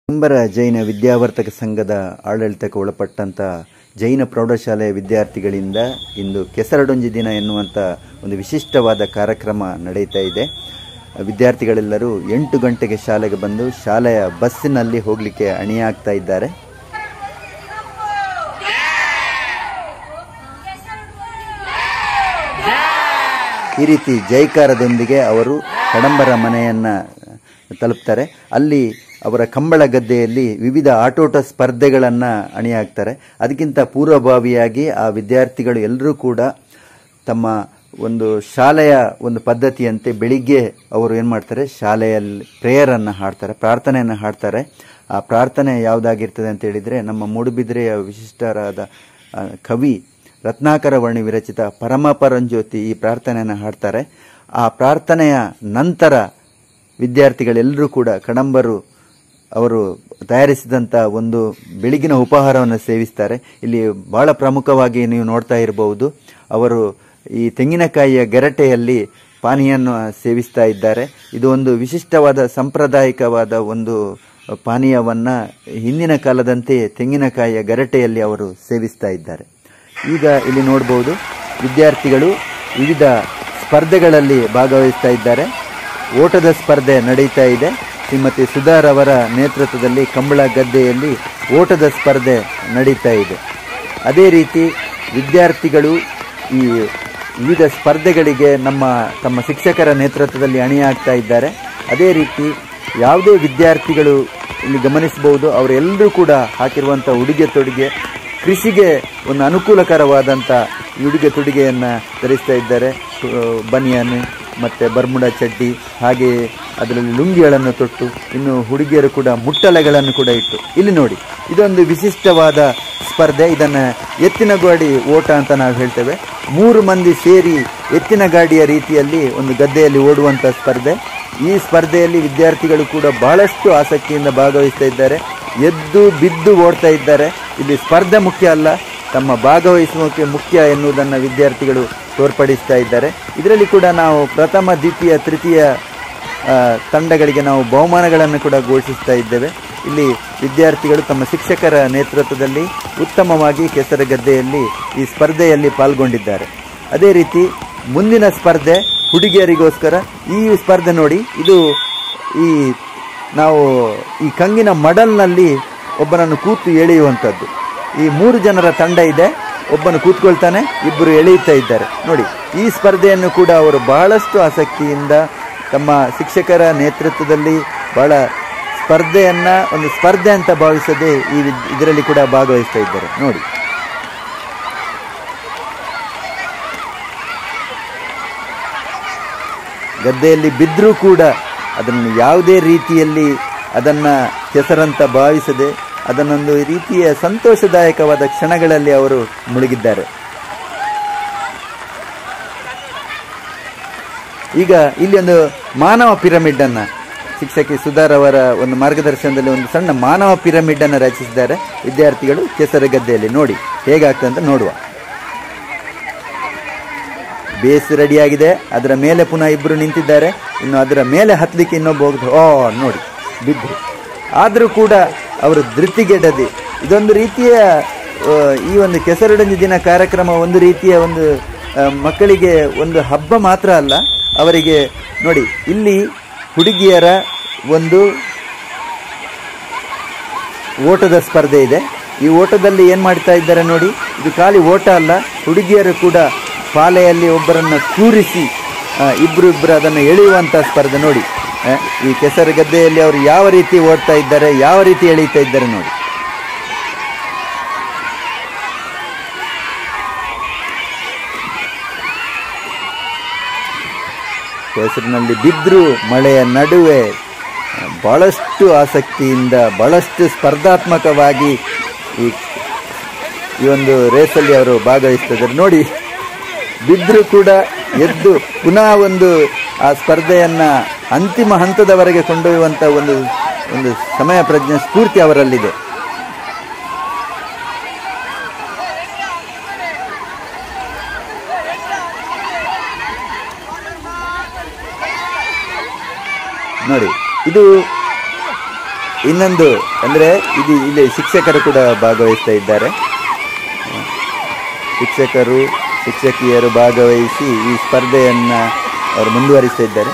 ಅಂಬರ ಜೈನ ವಿದ್ಯಾವರ್ತಕ ಸಂಘದ ಆಡಳಿತಕ್ಕೆ ಒಳಪಟ್ಟಂತ ಜೈನ ಪ್ರೌಢಶಾಲೆಯ ವಿದ್ಯಾರ್ಥಿಗಳಿಂದ ಇಂದು ಕೆಸರಡೊಂಜಿ ದಿನ ಎನ್ನುವಂಥ ಒಂದು ವಿಶಿಷ್ಟವಾದ ಕಾರ್ಯಕ್ರಮ ನಡೆಯುತ್ತಾ ಇದೆ ವಿದ್ಯಾರ್ಥಿಗಳೆಲ್ಲರೂ ಎಂಟು ಗಂಟೆಗೆ ಶಾಲೆಗೆ ಬಂದು ಶಾಲೆಯ ಬಸ್ಸಿನಲ್ಲಿ ಹೋಗಲಿಕ್ಕೆ ಅಣಿಯಾಗ್ತಾ ಇದ್ದಾರೆ ಈ ರೀತಿ ಜೈಕಾರದೊಂದಿಗೆ ಅವರು ಕಡಂಬರ ಮನೆಯನ್ನ ತಲುಪ್ತಾರೆ ಅಲ್ಲಿ ಅವರ ಕಂಬಳ ಗದ್ದೆಯಲ್ಲಿ ವಿವಿಧ ಆಟೋಟ ಸ್ಪರ್ಧೆಗಳನ್ನ ಅಣಿಯಾಗ್ತಾರೆ ಅದಕ್ಕಿಂತ ಪೂರ್ವಭಾವಿಯಾಗಿ ಆ ವಿದ್ಯಾರ್ಥಿಗಳು ಎಲ್ಲರೂ ಕೂಡ ತಮ್ಮ ಒಂದು ಶಾಲೆಯ ಒಂದು ಪದ್ಧತಿಯಂತೆ ಬೆಳಿಗ್ಗೆ ಅವರು ಏನು ಮಾಡ್ತಾರೆ ಶಾಲೆಯಲ್ಲಿ ಪ್ರೇಯರನ್ನು ಹಾಡ್ತಾರೆ ಪ್ರಾರ್ಥನೆಯನ್ನು ಹಾಡ್ತಾರೆ ಆ ಪ್ರಾರ್ಥನೆ ಯಾವುದಾಗಿರ್ತದೆ ಅಂತ ಹೇಳಿದರೆ ನಮ್ಮ ಮೂಡುಬಿದಿರೆಯ ವಿಶಿಷ್ಟರಾದ ಆ, ಕವಿ ರತ್ನಾಕರ ವರ್ಣಿ ವಿರಚಿತ ಪರಮ ಪರಂಜ್ಯೋತಿ ಈ ಪ್ರಾರ್ಥನೆಯನ್ನು ಹಾಡ್ತಾರೆ ಆ ಪ್ರಾರ್ಥನೆಯ ನಂತರ ವಿದ್ಯಾರ್ಥಿಗಳೆಲ್ಲರೂ ಕೂಡ ಕಡಂಬರು ಅವರು ತಯಾರಿಸಿದಂಥ ಒಂದು ಬೆಳಗಿನ ಉಪಹಾರವನ್ನು ಸೇವಿಸ್ತಾರೆ ಇಲ್ಲಿ ಬಹಳ ಪ್ರಮುಖವಾಗಿ ನೀವು ನೋಡ್ತಾ ಇರಬಹುದು ಅವರು ಈ ತೆಂಗಿನಕಾಯಿಯ ಗೆರಟೆಯಲ್ಲಿ ಪಾನೀಯನ್ನು ಸೇವಿಸ್ತಾ ಇದ್ದಾರೆ ಇದು ಒಂದು ವಿಶಿಷ್ಟವಾದ ಸಾಂಪ್ರದಾಯಿಕವಾದ ಒಂದು ಪಾನೀಯವನ್ನ ಹಿಂದಿನ ಕಾಲದಂತೆ ತೆಂಗಿನಕಾಯಿಯ ಗರಟೆಯಲ್ಲಿ ಅವರು ಸೇವಿಸ್ತಾ ಇದ್ದಾರೆ ಈಗ ಇಲ್ಲಿ ನೋಡಬಹುದು ವಿದ್ಯಾರ್ಥಿಗಳು ವಿವಿಧ ಸ್ಪರ್ಧೆಗಳಲ್ಲಿ ಭಾಗವಹಿಸ್ತಾ ಇದ್ದಾರೆ ಓಟದ ಸ್ಪರ್ಧೆ ನಡೀತಾ ಇದೆ ಶ್ರೀಮತಿ ಸುಧಾರ್ ಅವರ ನೇತೃತ್ವದಲ್ಲಿ ಕಂಬಳ ಗದ್ದೆಯಲ್ಲಿ ಓಟದ ಸ್ಪರ್ಧೆ ನಡೀತಾ ಇದೆ ಅದೇ ರೀತಿ ವಿದ್ಯಾರ್ಥಿಗಳು ಈ ವಿವಿಧ ಸ್ಪರ್ಧೆಗಳಿಗೆ ನಮ್ಮ ತಮ್ಮ ಶಿಕ್ಷಕರ ನೇತೃತ್ವದಲ್ಲಿ ಅಣಿಯಾಗ್ತಾ ಇದ್ದಾರೆ ಅದೇ ರೀತಿ ಯಾವುದೇ ವಿದ್ಯಾರ್ಥಿಗಳು ಇಲ್ಲಿ ಗಮನಿಸಬಹುದು ಅವರೆಲ್ಲರೂ ಕೂಡ ಹಾಕಿರುವಂಥ ಉಡುಗೆ ತೊಡುಗೆ ಕೃಷಿಗೆ ಒಂದು ಅನುಕೂಲಕರವಾದಂಥ ಈ ಉಡುಗೆ ತೊಡುಗೆಯನ್ನು ಧರಿಸ್ತಾ ಇದ್ದಾರೆ ಆ, ಬನಿಯನ್ ಮತ್ತು ಬರ್ಮುಡ ಚಡ್ಡಿ ಹಾಗೆಯೇ ಅದರಲ್ಲಿ ಲುಂಗಿಗಳನ್ನು ತೊಟ್ಟು ಇನ್ನು ಹುಡುಗಿಯರು ಕೂಡ ಮುಟ್ಟಲೆಗಳನ್ನು ಕೂಡ ಇಟ್ಟು ಇಲ್ಲಿ ನೋಡಿ ಇದೊಂದು ವಿಶಿಷ್ಟವಾದ ಸ್ಪರ್ಧೆ ಇದನ್ನು ಎತ್ತಿನ ಗಾಡಿ ಓಟ ಅಂತ ನಾವು ಹೇಳ್ತೇವೆ ಮೂರು ಮಂದಿ ಸೇರಿ ಎತ್ತಿನ ಗಾಡಿಯ ರೀತಿಯಲ್ಲಿ ಒಂದು ಗದ್ದೆಯಲ್ಲಿ ಓಡುವಂಥ ಸ್ಪರ್ಧೆ ಈ ಸ್ಪರ್ಧೆಯಲ್ಲಿ ವಿದ್ಯಾರ್ಥಿಗಳು ಕೂಡ ಬಹಳಷ್ಟು ಆಸಕ್ತಿಯಿಂದ ಭಾಗವಹಿಸ್ತಾ ಇದ್ದಾರೆ ಎದ್ದು ಬಿದ್ದು ಓಡ್ತಾ ಇದ್ದಾರೆ ಇಲ್ಲಿ ಸ್ಪರ್ಧೆ ಮುಖ್ಯ ಅಲ್ಲ ತಮ್ಮ ಭಾಗವಹಿಸುವಿಕೆ ಮುಖ್ಯ ಎನ್ನುವುದನ್ನು ವಿದ್ಯಾರ್ಥಿಗಳು ತೋರ್ಪಡಿಸ್ತಾ ಇದ್ದಾರೆ ಇದರಲ್ಲಿ ಕೂಡ ನಾವು ಪ್ರಥಮ ದ್ವಿತೀಯ ತೃತೀಯ ಆ, ತಂಡಗಳಿಗೆ ನಾವು ಬಹುಮಾನಗಳನ್ನು ಕೂಡ ಘೋಷಿಸ್ತಾ ಇದ್ದೇವೆ ಇಲ್ಲಿ ವಿದ್ಯಾರ್ಥಿಗಳು ತಮ್ಮ ಶಿಕ್ಷಕರ ನೇತೃತ್ವದಲ್ಲಿ ಉತ್ತಮವಾಗಿ ಕೆಸರಗದ್ದೆಯಲ್ಲಿ ಈ ಸ್ಪರ್ಧೆಯಲ್ಲಿ ಪಾಲ್ಗೊಂಡಿದ್ದಾರೆ ಅದೇ ರೀತಿ ಮುಂದಿನ ಸ್ಪರ್ಧೆ ಹುಡುಗಿಯರಿಗೋಸ್ಕರ ಈ ಸ್ಪರ್ಧೆ ನೋಡಿ ಇದು ಈ ನಾವು ಈ ಕಂಗಿನ ಮಡಲ್ನಲ್ಲಿ ಒಬ್ಬನನ್ನು ಕೂತು ಎಳೆಯುವಂಥದ್ದು ಈ ಮೂರು ಜನರ ತಂಡ ಇದೆ ಒಬ್ಬನು ಕೂತ್ಕೊಳ್ತಾನೆ ಇಬ್ಬರು ಎಳೆಯುತ್ತಾ ಇದ್ದಾರೆ ನೋಡಿ ಈ ಸ್ಪರ್ಧೆಯನ್ನು ಕೂಡ ಅವರು ಬಹಳಷ್ಟು ಆಸಕ್ತಿಯಿಂದ ತಮ್ಮ ಶಿಕ್ಷಕರ ನೇತೃತ್ವದಲ್ಲಿ ಬಹಳ ಸ್ಪರ್ಧೆಯನ್ನ ಒಂದು ಸ್ಪರ್ಧೆ ಅಂತ ಭಾವಿಸದೆ ಈ ವಿದ್- ಇದರಲ್ಲಿ ಕೂಡ ಭಾಗವಹಿಸ್ತಾ ಇದ್ದಾರೆ ನೋಡಿ ಗದ್ದೆಯಲ್ಲಿ ಬಿದ್ದರೂ ಕೂಡ ಅದನ್ನು ಯಾವುದೇ ರೀತಿಯಲ್ಲಿ ಅದನ್ನ ಕೆಸರಂತ ಭಾವಿಸದೆ ಅದನ್ನೊಂದು ರೀತಿಯ ಸಂತೋಷದಾಯಕವಾದ ಕ್ಷಣಗಳಲ್ಲಿ ಅವರು ಮುಳುಗಿದ್ದಾರೆ ಈಗ ಇಲ್ಲಿ ಒಂದು ಮಾನವ ಪಿರಮಿಡ್ ಅನ್ನ ಶಿಕ್ಷಕಿ ಸುಧಾರ್ ಅವರ ಒಂದು ಮಾರ್ಗದರ್ಶನದಲ್ಲಿ ಒಂದು ಸಣ್ಣ ಮಾನವ ಪಿರಮಿಡ್ ಅನ್ನು ರಚಿಸಿದ್ದಾರೆ ವಿದ್ಯಾರ್ಥಿಗಳು ಕೆಸರ ಗದ್ದೆಯಲ್ಲಿ ನೋಡಿ ಹೇಗಾಗ್ತದೆ ಅಂತ ನೋಡುವ ಬೇಸ್ ರೆಡಿಯಾಗಿದೆ ಅದರ ಮೇಲೆ ಪುನಃ ಇಬ್ಬರು ನಿಂತಿದ್ದಾರೆ ಇನ್ನು ಅದರ ಮೇಲೆ ಹತ್ತಲಿಕ್ಕೆ ಇನ್ನೊಬ್ಬ ಹೋಗ್ದು ಓ ನೋಡಿ ಬಿದ್ರು ಆದರೂ ಕೂಡ ಅವರು ಧೃತಿಗೆಡದೆ ಇದೊಂದು ರೀತಿಯ ಆ, ಈ ಒಂದು ಕೆಸರಡಂಜಿ ದಿನ ಕಾರ್ಯಕ್ರಮ ಒಂದು ರೀತಿಯ ಒಂದು ಆ, ಮಕ್ಕಳಿಗೆ ಒಂದು ಹಬ್ಬ ಮಾತ್ರ ಅಲ್ಲ ಅವರಿಗೆ ನೋಡಿ ಇಲ್ಲಿ ಹುಡುಗಿಯರ ಒಂದು ಓಟದ ಸ್ಪರ್ಧೆ ಇದೆ ಈ ಓಟದಲ್ಲಿ ಏನ್ ಮಾಡ್ತಾ ಇದ್ದಾರೆ ನೋಡಿ ಇದು ಖಾಲಿ ಓಟ ಅಲ್ಲ ಹುಡುಗಿಯರು ಕೂಡ ಪಾಲೆಯಲ್ಲಿ ಒಬ್ಬರನ್ನ ಕೂರಿಸಿ ಆ, ಇಬ್ರು ಇಬ್ರು ಅದನ್ನು ಎಳೆಯುವಂತ ಸ್ಪರ್ಧೆ ನೋಡಿ ಆ, ಈ ಕೆಸರು ಗದ್ದೆಯಲ್ಲಿ ಅವರು ಯಾವ ರೀತಿ ಓಡ್ತಾ ಇದ್ದಾರೆ ಯಾವ ರೀತಿ ಎಳೆಯುತ್ತಾ ಇದ್ದಾರೆ ನೋಡಿ ಕೆಸರಿನಲ್ಲಿ ಬಿದ್ದರೂ ಮಳೆಯ ನಡುವೆ ಬಹಳಷ್ಟು ಆಸಕ್ತಿಯಿಂದ ಬಹಳಷ್ಟು ಸ್ಪರ್ಧಾತ್ಮಕವಾಗಿ ಈ ಈ ಒಂದು ರೇಸಲ್ಲಿ ಅವರು ಭಾಗವಹಿಸ್ತಿದ್ದಾರೆ ನೋಡಿ ಬಿದ್ದರೂ ಕೂಡ ಎದ್ದು ಪುನಃ ಒಂದು ಆ ಸ್ಪರ್ಧೆಯನ್ನ ಅಂತಿಮ ಹಂತದವರೆಗೆ ಕೊಂಡೊಯ್ಯುವಂತ ಒಂದು ಒಂದು ಸಮಯ ಪ್ರಜ್ಞೆ ಸ್ಫೂರ್ತಿ ಅವರಲ್ಲಿದೆ ನೋಡಿ ಇದು ಇನ್ನೊಂದು ಅಂದರೆ ಇದು ಇಲ್ಲಿ ಶಿಕ್ಷಕರು ಕೂಡ ಭಾಗವಹಿಸ್ತಾ ಇದ್ದಾರೆ ಶಿಕ್ಷಕರು ಶಿಕ್ಷಕಿಯರು ಭಾಗವಹಿಸಿ ಈ ಸ್ಪರ್ಧೆಯನ್ನು ಅವರು ಮುಂದುವರಿಸ್ತಾ ಇದ್ದಾರೆ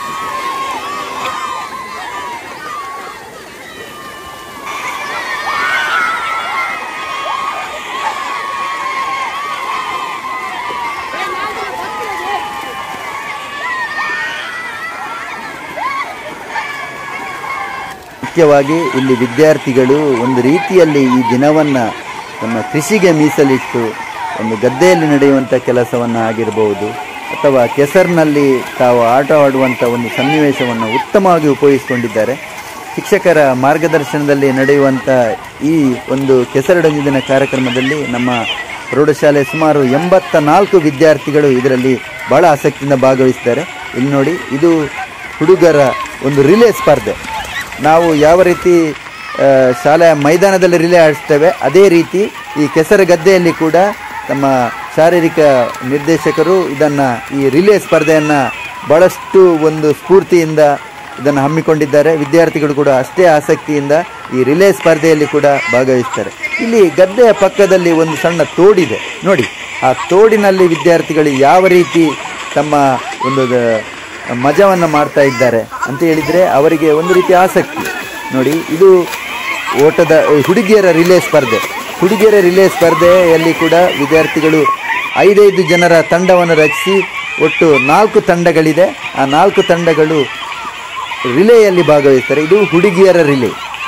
ಮುಖ್ಯವಾಗಿ ಇಲ್ಲಿ ವಿದ್ಯಾರ್ಥಿಗಳು ಒಂದು ರೀತಿಯಲ್ಲಿ ಈ ದಿನವನ್ನು ತಮ್ಮ ಕೃಷಿಗೆ ಮೀಸಲಿಟ್ಟು ಒಂದು ಗದ್ದೆಯಲ್ಲಿ ನಡೆಯುವಂಥ ಕೆಲಸವನ್ನು ಆಗಿರಬಹುದು ಅಥವಾ ಕೆಸರಿನಲ್ಲಿ ತಾವು ಆಟ ಆಡುವಂಥ ಒಂದು ಸನ್ನಿವೇಶವನ್ನು ಉತ್ತಮವಾಗಿ ಉಪಯೋಗಿಸಿಕೊಂಡಿದ್ದಾರೆ ಶಿಕ್ಷಕರ ಮಾರ್ಗದರ್ಶನದಲ್ಲಿ ನಡೆಯುವಂಥ ಈ ಒಂದು ಕೆಸರಡಂಜು ದಿನ ಕಾರ್ಯಕ್ರಮದಲ್ಲಿ ನಮ್ಮ ಪ್ರೌಢಶಾಲೆ ಸುಮಾರು ಎಂಬತ್ತ ನಾಲ್ಕು ವಿದ್ಯಾರ್ಥಿಗಳು ಇದರಲ್ಲಿ ಬಹಳ ಆಸಕ್ತಿಯಿಂದ ಭಾಗವಹಿಸಿದ್ದಾರೆ ಇಲ್ಲಿ ನೋಡಿ ಇದು ಹುಡುಗರ ಒಂದು ರಿಲೇ ಸ್ಪರ್ಧೆ ನಾವು ಯಾವ ರೀತಿ ಆ, ಶಾಲೆಯ ಮೈದಾನದಲ್ಲಿ ರಿಲೇ ಆಡಿಸ್ತೇವೆ ಅದೇ ರೀತಿ ಈ ಕೆಸರು ಗದ್ದೆಯಲ್ಲಿ ಕೂಡ ತಮ್ಮ ಶಾರೀರಿಕ ನಿರ್ದೇಶಕರು ಇದನ್ನು ಈ ರಿಲೇ ಸ್ಪರ್ಧೆಯನ್ನು ಬಹಳಷ್ಟು ಒಂದು ಸ್ಫೂರ್ತಿಯಿಂದ ಇದನ್ನು ಹಮ್ಮಿಕೊಂಡಿದ್ದಾರೆ ವಿದ್ಯಾರ್ಥಿಗಳು ಕೂಡ ಅಷ್ಟೇ ಆಸಕ್ತಿಯಿಂದ ಈ ರಿಲೇ ಸ್ಪರ್ಧೆಯಲ್ಲಿ ಕೂಡ ಭಾಗವಹಿಸ್ತಾರೆ ಇಲ್ಲಿ ಗದ್ದೆಯ ಪಕ್ಕದಲ್ಲಿ ಒಂದು ಸಣ್ಣ ತೋಡಿದೆ ನೋಡಿ ಆ ತೋಡಿನಲ್ಲಿ ವಿದ್ಯಾರ್ಥಿಗಳು ಯಾವ ರೀತಿ ತಮ್ಮ ಒಂದು ದ- ಮಜವನ್ನು ಮಾಡ್ತಾ ಇದ್ದಾರೆ ಅಂತ ಹೇಳಿದರೆ ಅವರಿಗೆ ಒಂದು ರೀತಿ ಆಸಕ್ತಿ ನೋಡಿ ಇದು ಓಟದ ಹುಡುಗಿಯರ ರಿಲೇ ಸ್ಪರ್ಧೆ ಹುಡುಗಿಯರ ರಿಲೇ ಸ್ಪರ್ಧೆಯಲ್ಲಿ ಕೂಡ ವಿದ್ಯಾರ್ಥಿಗಳು ಐದೈದು ಜನರ ತಂಡವನ್ನು ರಚಿಸಿ ಒಟ್ಟು ನಾಲ್ಕು ತಂಡಗಳಿದೆ ಆ ನಾಲ್ಕು ತಂಡಗಳು ರಿಲೇಯಲ್ಲಿ ಭಾಗವಹಿಸ್ತಾರೆ ಇದು ಹುಡುಗಿಯರ ರಿಲೇ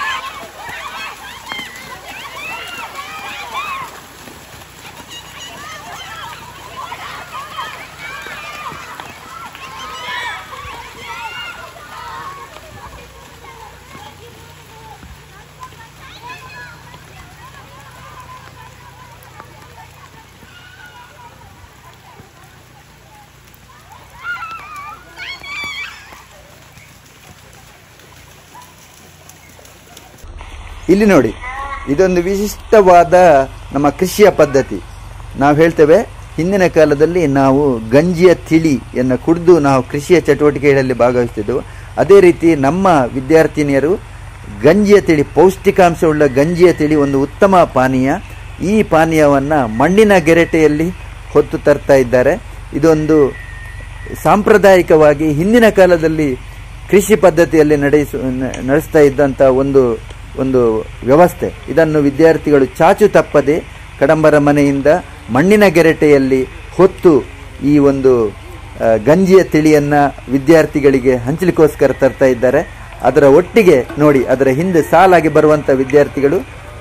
ಇಲ್ಲಿ ನೋಡಿ ಇದೊಂದು ವಿಶಿಷ್ಟವಾದ ನಮ್ಮ ಕೃಷಿಯ ಪದ್ಧತಿ ನಾವು ಹೇಳ್ತೇವೆ ಹಿಂದಿನ ಕಾಲದಲ್ಲಿ ನಾವು ಗಂಜಿಯ ತಿಳಿಯನ್ನು ಕುಡಿದು ನಾವು ಕೃಷಿಯ ಚಟುವಟಿಕೆಗಳಲ್ಲಿ ಭಾಗವಹಿಸ್ತಿದ್ದೆವು ಅದೇ ರೀತಿ ನಮ್ಮ ವಿದ್ಯಾರ್ಥಿನಿಯರು ಗಂಜಿಯ ತಿಳಿ ಪೌಷ್ಟಿಕಾಂಶವುಳ್ಳ ಗಂಜಿಯ ತಿಳಿ ಒಂದು ಉತ್ತಮ ಪಾನೀಯ ಈ ಪಾನೀಯವನ್ನು ಮಣ್ಣಿನ ಗೆರಟೆಯಲ್ಲಿ ಹೊತ್ತು ತರ್ತಾ ಇದ್ದಾರೆ ಇದೊಂದು ಸಾಂಪ್ರದಾಯಿಕವಾಗಿ ಹಿಂದಿನ ಕಾಲದಲ್ಲಿ ಕೃಷಿ ಪದ್ಧತಿಯಲ್ಲಿ ನಡೆಸ ನ- ನಡೆಸ್ತಾ ಇದ್ದಂಥ ಒಂದು ಒಂದು ವ್ಯವಸ್ಥೆ ಇದನ್ನು ವಿದ್ಯಾರ್ಥಿಗಳು ಚಾಚು ತಪ್ಪದೆ ಕಡಂಬರ ಮನೆಯಿಂದ ಮಣ್ಣಿನ ಗೆರಟೆಯಲ್ಲಿ ಹೊತ್ತು ಈ ಒಂದು ಆ, ಗಂಜಿಯ ತಿಳಿಯನ್ನ ವಿದ್ಯಾರ್ಥಿಗಳಿಗೆ ಹಂಚಲಿಕ್ಕೋಸ್ಕರ ತರ್ತಾ ಇದ್ದಾರೆ ಅದರ ಒಟ್ಟಿಗೆ ನೋಡಿ ಅದರ ಹಿಂದೆ ಸಾಲಾಗಿ ಬರುವಂಥ ವಿದ್ಯಾರ್ಥಿಗಳು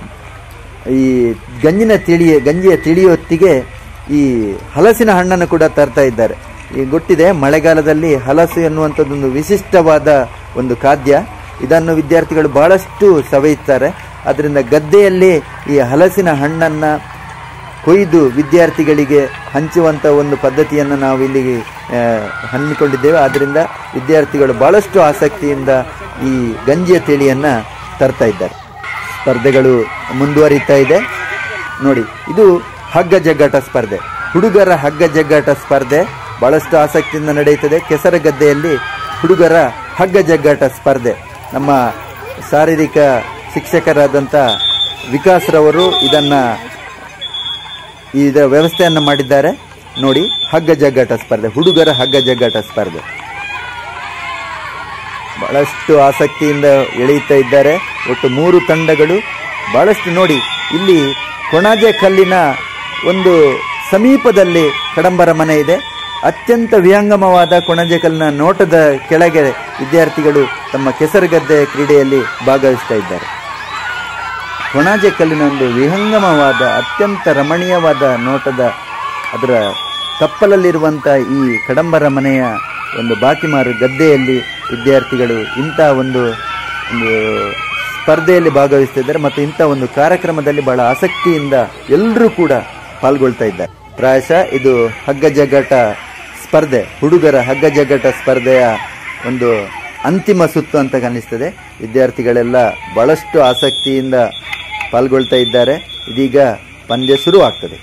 ಈ ಗಂಜಿನ ತಿಳಿಯ ಗಂಜಿಯ ತಿಳಿಯೊತ್ತಿಗೆ ಈ ಹಲಸಿನ ಹಣ್ಣನ್ನು ಕೂಡ ತರ್ತಾ ಇದ್ದಾರೆ ಈ ಗೊತ್ತಿದೆ ಮಳೆಗಾಲದಲ್ಲಿ ಹಲಸು ಎನ್ನುವಂಥದ್ದೊಂದು ವಿಶಿಷ್ಟವಾದ ಒಂದು ಖಾದ್ಯ ಇದನ್ನು ವಿದ್ಯಾರ್ಥಿಗಳು ಬಹಳಷ್ಟು ಸವೆಯುತ್ತಾರೆ ಅದರಿಂದ ಗದ್ದೆಯಲ್ಲಿ ಈ ಹಲಸಿನ ಹಣ್ಣನ್ನು ಕೊಯ್ದು ವಿದ್ಯಾರ್ಥಿಗಳಿಗೆ ಹಂಚುವಂಥ ಒಂದು ಪದ್ಧತಿಯನ್ನು ನಾವು ಇಲ್ಲಿ ಆ, ಹಮ್ಮಿಕೊಂಡಿದ್ದೇವೆ ಆದ್ದರಿಂದ ವಿದ್ಯಾರ್ಥಿಗಳು ಬಹಳಷ್ಟು ಆಸಕ್ತಿಯಿಂದ ಈ ಗಂಜಿಯ ತಿಳಿಯನ್ನು ತರ್ತಾ ಇದ್ದಾರೆ ಸ್ಪರ್ಧೆಗಳು ಮುಂದುವರಿತಾ ಇದೆ ನೋಡಿ ಇದು ಹಗ್ಗ ಜಗ್ಗಾಟ ಸ್ಪರ್ಧೆ ಹುಡುಗರ ಹಗ್ಗ ಜಗ್ಗಾಟ ಸ್ಪರ್ಧೆ ಬಹಳಷ್ಟು ಆಸಕ್ತಿಯಿಂದ ನಡೆಯುತ್ತದೆ ಕೆಸರ ಗದ್ದೆಯಲ್ಲಿ ಹುಡುಗರ ಹಗ್ಗ ಜಗ್ಗಾಟ ಸ್ಪರ್ಧೆ ನಮ್ಮ ಶಾರೀರಿಕ ಶಿಕ್ಷಕರಾದಂಥ ವಿಕಾಸ್ರವರು ಇದನ್ನು ಇದರ ವ್ಯವಸ್ಥೆಯನ್ನು ಮಾಡಿದ್ದಾರೆ ನೋಡಿ ಹಗ್ಗ ಜಗ್ಗಾಟ ಸ್ಪರ್ಧೆ ಹುಡುಗರ ಹಗ್ಗ ಜಗ್ಗಾಟ ಸ್ಪರ್ಧೆ ಬಹಳಷ್ಟು ಆಸಕ್ತಿಯಿಂದ ಎಳೆಯುತ್ತಾ ಇದ್ದಾರೆ ಒಟ್ಟು ಮೂರು ತಂಡಗಳು ಬಹಳಷ್ಟು ನೋಡಿ ಇಲ್ಲಿ ಕೊಣಾಜೆ ಕಲ್ಲಿನ ಒಂದು ಸಮೀಪದಲ್ಲಿ ಕಡಂಬರ ಮನೆ ಇದೆ ಅತ್ಯಂತ ವಿಹಂಗಮವಾದ ಕೊಣಾಜೆ ಕಲ್ಲಿನ ನೋಟದ ಕೆಳಗೆ ವಿದ್ಯಾರ್ಥಿಗಳು ತಮ್ಮ ಕೆಸರುಗದ್ದೆ ಕ್ರೀಡೆಯಲ್ಲಿ ಭಾಗವಹಿಸ್ತಾ ಇದ್ದಾರೆ ಕೊಣಾಜೆ ಕಲ್ಲಿನ ಒಂದು ವಿಹಂಗಮವಾದ ಅತ್ಯಂತ ರಮಣೀಯವಾದ ನೋಟದ ಅದರ ತಪ್ಪಲಲ್ಲಿರುವಂಥ ಈ ಕಡಂಬರ ಮನೆಯ ಒಂದು ಬಾಕಿಮಾರು ಗದ್ದೆಯಲ್ಲಿ ವಿದ್ಯಾರ್ಥಿಗಳು ಇಂಥ ಒಂದು ಒಂದು ಸ್ಪರ್ಧೆಯಲ್ಲಿ ಭಾಗವಹಿಸ್ತಿದ್ದಾರೆ ಮತ್ತು ಇಂಥ ಒಂದು ಕಾರ್ಯಕ್ರಮದಲ್ಲಿ ಬಹಳ ಆಸಕ್ತಿಯಿಂದ ಎಲ್ಲರೂ ಕೂಡ ಪಾಲ್ಗೊಳ್ತಾ ಇದ್ದಾರೆ ಪ್ರಾಯಶಃ ಇದು ಹಗ್ಗ ಜಗ್ಗಾಟ ಸ್ಪರ್ಧೆ ಹುಡುಗರ ಹಗ್ಗ ಜಗ್ಗಾಟ ಸ್ಪರ್ಧೆಯ ಒಂದು ಅಂತಿಮ ಸುತ್ತು ಅಂತ ಕಾಣಿಸ್ತದೆ ವಿದ್ಯಾರ್ಥಿಗಳೆಲ್ಲ ಬಹಳಷ್ಟು ಆಸಕ್ತಿಯಿಂದ ಪಾಲ್ಗೊಳ್ತಾ ಇದ್ದಾರೆ ಇದೀಗ ಪಂದ್ಯ ಶುರುವಾಗ್ತದೆ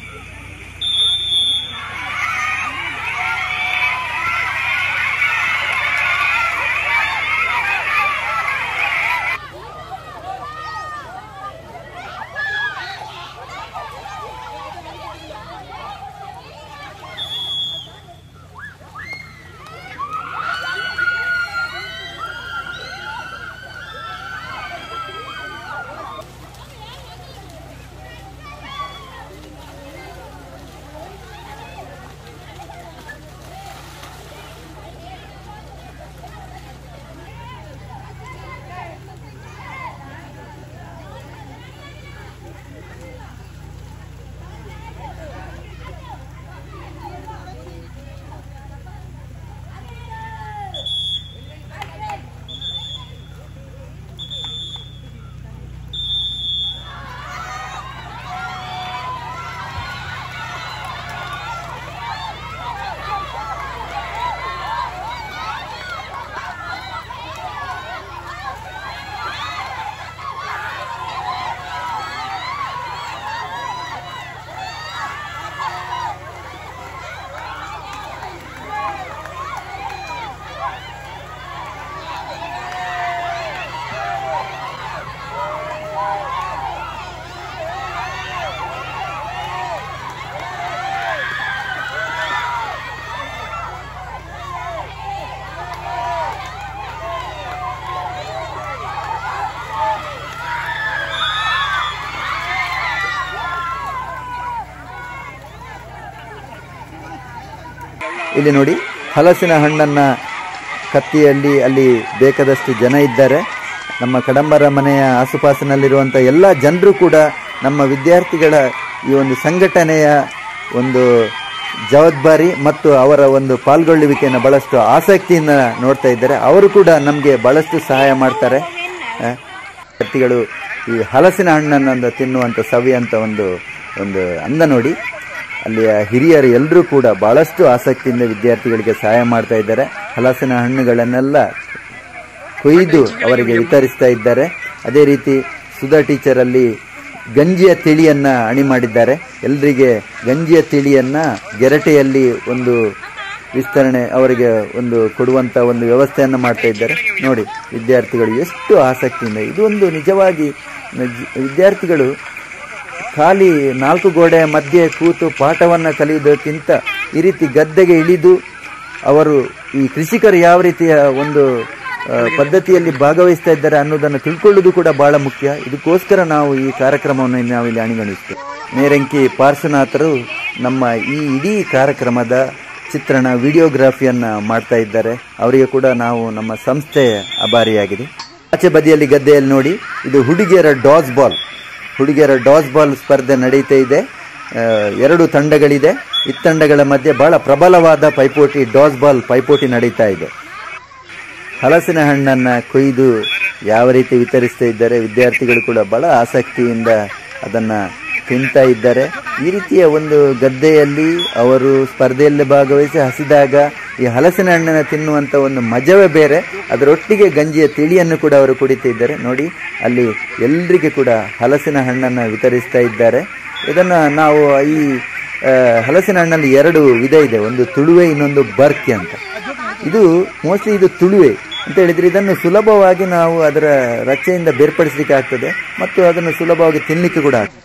ಇಲ್ಲಿ ನೋಡಿ ಹಲಸಿನ ಹಣ್ಣನ್ನು ಕತ್ತಿಯಲ್ಲಿ ಅಲ್ಲಿ ಬೇಕಾದಷ್ಟು ಜನ ಇದ್ದಾರೆ ನಮ್ಮ ಕಡಂಬರ ಮನೆಯ ಆಸುಪಾಸಿನಲ್ಲಿರುವಂಥ ಎಲ್ಲ ಜನರು ಕೂಡ ನಮ್ಮ ವಿದ್ಯಾರ್ಥಿಗಳ ಈ ಒಂದು ಸಂಘಟನೆಯ ಒಂದು ಜವಾಬ್ದಾರಿ ಮತ್ತು ಅವರ ಒಂದು ಪಾಲ್ಗೊಳ್ಳುವಿಕೆಯನ್ನು ಬಹಳಷ್ಟು ಆಸಕ್ತಿಯಿಂದ ನೋಡ್ತಾ ಇದ್ದಾರೆ ಅವರು ಕೂಡ ನಮಗೆ ಬಹಳಷ್ಟು ಸಹಾಯ ಮಾಡ್ತಾರೆ ಆ, ವಿದ್ಯಾರ್ಥಿಗಳು ಈ ಹಲಸಿನ ಹಣ್ಣನ್ನು ತಿನ್ನುವಂಥ ಸವಿಯಂತ ಒಂದು ಒಂದು ಅಂದ ನೋಡಿ ಅಲ್ಲಿಯ ಹಿರಿಯರು ಎಲ್ಲರೂ ಕೂಡ ಬಹಳಷ್ಟು ಆಸಕ್ತಿಯಿಂದ ವಿದ್ಯಾರ್ಥಿಗಳಿಗೆ ಸಹಾಯ ಮಾಡ್ತಾ ಇದ್ದಾರೆ ಹಲಸಿನ ಹಣ್ಣುಗಳನ್ನೆಲ್ಲ ಕೊಯ್ದು ಅವರಿಗೆ ವಿತರಿಸ್ತಾ ಇದ್ದಾರೆ ಅದೇ ರೀತಿ ಸುಧಾ ಟೀಚರ್ ಅಲ್ಲಿ ಗಂಜಿಯ ತಿಳಿಯನ್ನ ಅಣಿ ಮಾಡಿದ್ದಾರೆ ಎಲ್ಲರಿಗೆ ಗಂಜಿಯ ತಿಳಿಯನ್ನ ಗೆರಟೆಯಲ್ಲಿ ಒಂದು ವಿಸ್ತರಣೆ ಅವರಿಗೆ ಒಂದು ಕೊಡುವಂತ ಒಂದು ವ್ಯವಸ್ಥೆಯನ್ನು ಮಾಡ್ತಾ ಇದ್ದಾರೆ ನೋಡಿ ವಿದ್ಯಾರ್ಥಿಗಳು ಎಷ್ಟು ಆಸಕ್ತಿಯಿಂದ ಇದು ಒಂದು ನಿಜವಾಗಿ ನಜ್- ವಿದ್ಯಾರ್ಥಿಗಳು ಖಾಲಿ ನಾಲ್ಕು ಗೋಡೆಯ ಮಧ್ಯೆ ಕೂತು ಪಾಠವನ್ನು ಕಲಿಯುವುದಕ್ಕಿಂತ ಈ ರೀತಿ ಗದ್ದೆಗೆ ಇಳಿದು ಅವರು ಈ ಕೃಷಿಕರು ಯಾವ ರೀತಿಯ ಒಂದು ಆ, ಪದ್ಧತಿಯಲ್ಲಿ ಭಾಗವಹಿಸ್ತಾ ಇದ್ದಾರೆ ಅನ್ನೋದನ್ನು ತಿಳ್ಕೊಳ್ಳೋದು ಕೂಡ ಬಹಳ ಮುಖ್ಯ ಇದಕ್ಕೋಸ್ಕರ ನಾವು ಈ ಕಾರ್ಯಕ್ರಮವನ್ನು ನಾವಿಲ್ಲಿ ಅಣಿಗೊಳಿಸ್ತೇವೆ ಮೇರಂಕಿ ಪಾರ್ಶ್ವನಾಥರು ನಮ್ಮ ಈ ಇಡೀ ಕಾರ್ಯಕ್ರಮದ ಚಿತ್ರಣ ವಿಡಿಯೋಗ್ರಫಿಯನ್ನ ಮಾಡ್ತಾ ಇದ್ದಾರೆ ಅವರಿಗೆ ಕೂಡ ನಾವು ನಮ್ಮ ಸಂಸ್ಥೆಯ ಅಭಾರಿಯಾಗಿದೆ ಆಚೆ ಬದಿಯಲ್ಲಿ ಗದ್ದೆಯಲ್ಲಿ ನೋಡಿ ಇದು ಹುಡುಗಿಯರ ಡಾಸ್ ಬಾಲ್ ಹುಡುಗಿಯರ ಡಾಸ್ ಬಾಲ್ ಸ್ಪರ್ಧೆ ನಡೀತಾ ಇದೆ ಆ, ಎರಡು ತಂಡಗಳಿದೆ ಈ ತಂಡಗಳ ಮಧ್ಯೆ ಬಹಳ ಪ್ರಬಲವಾದ ಪೈಪೋಟಿ ಡಾಸ್ ಬಾಲ್ ಪೈಪೋಟಿ ನಡೀತಾ ಇದೆ ಹಲಸಿನ ಹಣ್ಣನ್ನ ಕೊಯ್ದು ಯಾವ ರೀತಿ ವಿತರಿಸ್ತಾ ಇದ್ದಾರೆ ವಿದ್ಯಾರ್ಥಿಗಳು ಕೂಡ ಬಹಳ ಆಸಕ್ತಿಯಿಂದ ಅದನ್ನ ತಿಂತಾ ಇದ್ದಾರೆ ಈ ರೀತಿಯ ಒಂದು ಗದ್ದೆಯಲ್ಲಿ ಅವರು ಸ್ಪರ್ಧೆಯಲ್ಲಿ ಭಾಗವಹಿಸಿ ಹಸಿದಾಗ ಈ ಹಲಸಿನ ಹಣ್ಣನ್ನು ತಿನ್ನುವಂತ ಒಂದು ಮಜವೇ ಬೇರೆ ಅದರೊಟ್ಟಿಗೆ ಗಂಜಿಯ ತಿಳಿಯನ್ನು ಕೂಡ ಅವರು ಕುಡಿತಾ ಇದ್ದಾರೆ ನೋಡಿ ಅಲ್ಲಿ ಎಲ್ರಿಗೆ ಕೂಡ ಹಲಸಿನ ಹಣ್ಣನ್ನು ವಿತರಿಸ್ತಾ ಇದ್ದಾರೆ ಇದನ್ನ ನಾವು ಈ ಆ, ಹಲಸಿನ ಹಣ್ಣಲ್ಲಿ ಎರಡು ವಿಧ ಇದೆ ಒಂದು ತುಳುವೆ ಇನ್ನೊಂದು ಬರ್ಕಿ ಅಂತ ಇದು ಮೋಸ್ಟ್ಲಿ ಇದು ತುಳುವೆ ಅಂತ ಹೇಳಿದ್ರೆ ಇದನ್ನು ಸುಲಭವಾಗಿ ನಾವು ಅದರ ರಚೆಯಿಂದ ಬೇರ್ಪಡಿಸಲಿಕ್ಕೆ ಆಗ್ತದೆ ಮತ್ತು ಅದನ್ನು ಸುಲಭವಾಗಿ ತಿನ್ನಲಿಕ್ಕೆ ಕೂಡ ಆಗ್ತದೆ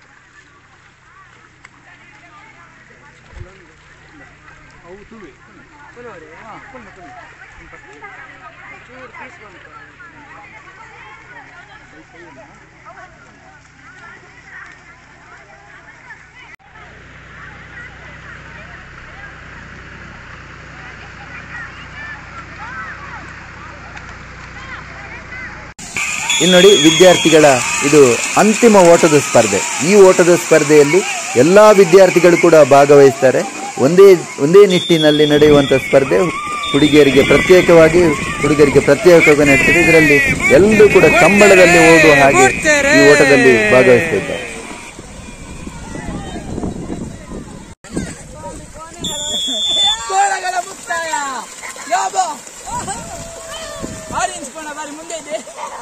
ಇನ್ನು ನೋಡಿ ವಿದ್ಯಾರ್ಥಿಗಳ ಇದು ಅಂತಿಮ ಓಟದ ಸ್ಪರ್ಧೆ ಈ ಓಟದ ಸ್ಪರ್ಧೆಯಲ್ಲಿ ಎಲ್ಲಾ ವಿದ್ಯಾರ್ಥಿಗಳು ಕೂಡ ಭಾಗವಹಿಸ್ತಾರೆ ಒಂದೇ ಒಂದೇ ನಿಟ್ಟಿನಲ್ಲಿ ನಡೆಯುವಂತ ಸ್ಪರ್ಧೆ ಹುಡುಗಿಯರಿಗೆ ಪ್ರತ್ಯೇಕವಾಗಿ ಹುಡುಗರಿಗೆ ಪ್ರತ್ಯೇಕವಾಗಿ ನಡೀತದೆ ಇದರಲ್ಲಿ ಎಲ್ಲರೂ ಕೂಡ ಕಂಬಳದಲ್ಲಿ ಓಡುವ ಹಾಗೆ ಈ ಓಟದಲ್ಲಿ ಭಾಗವಹಿಸ್ತಾ ಇದ್ದಾರೆ ಕೋಳಗಳ ಮುಕ್ತಾಯ ಯಾಬೋ ಆರೆಂಜ್ ಕೋಣ ಬಾರಿ ಮುಂದೆ ಇದೆ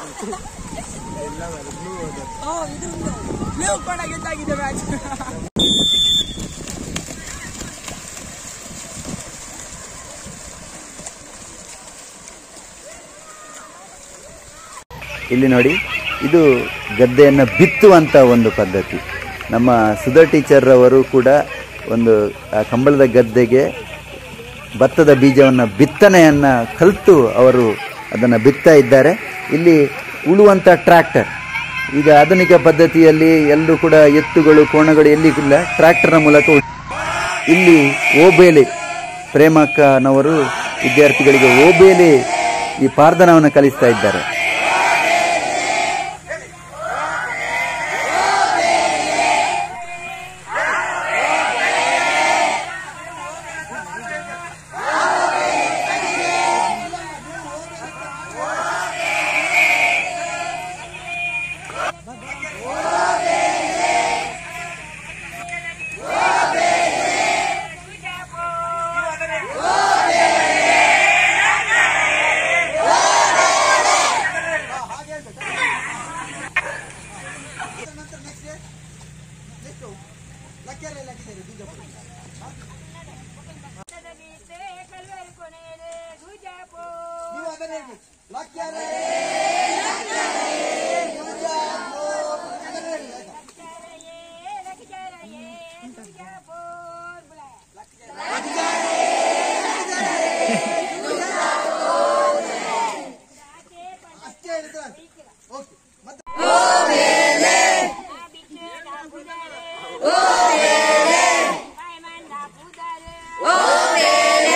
ಬ್ಲೂ ಕೋಣ ಗೆದ್ದಾಗಿದೆ ಮ್ಯಾಚ್ ಇಲ್ಲಿ ನೋಡಿ ಇದು ಗದ್ದೆಯನ್ನು ಬಿತ್ತುವಂತ ಒಂದು ಪದ್ಧತಿ ನಮ್ಮ ಸುಧಾ ಟೀಚರ್ ಅವರು ಕೂಡ ಒಂದು ಆ ಕಂಬಳದ ಗದ್ದೆಗೆ ಭತ್ತದ ಬೀಜವನ್ನು ಬಿತ್ತನೆಯನ್ನ ಕಲಿತು ಅವರು ಅದನ್ನು ಬಿತ್ತಾ ಇದ್ದಾರೆ ಇಲ್ಲಿ ಉಳುವಂತ ಟ್ರ್ಯಾಕ್ಟರ್ ಈಗ ಆಧುನಿಕ ಪದ್ಧತಿಯಲ್ಲಿ ಎಲ್ಲರೂ ಕೂಡ ಎತ್ತುಗಳು ಕೋಣಗಳು ಎಲ್ಲಿ ಇಲ್ಲ ಟ್ರ್ಯಾಕ್ಟರ್ನ ಮೂಲಕ ಉಳ್- ಇಲ್ಲಿ ಓಬೇಲೆ ಪ್ರೇಮಕ್ಕನವರು ವಿದ್ಯಾರ್ಥಿಗಳಿಗೆ ಓಬೇಲೆ ಈ ಪಾರ್ಧನವನ್ನು ಕಲಿಸ್ತಾ ಇದ್ದಾರೆ ಓ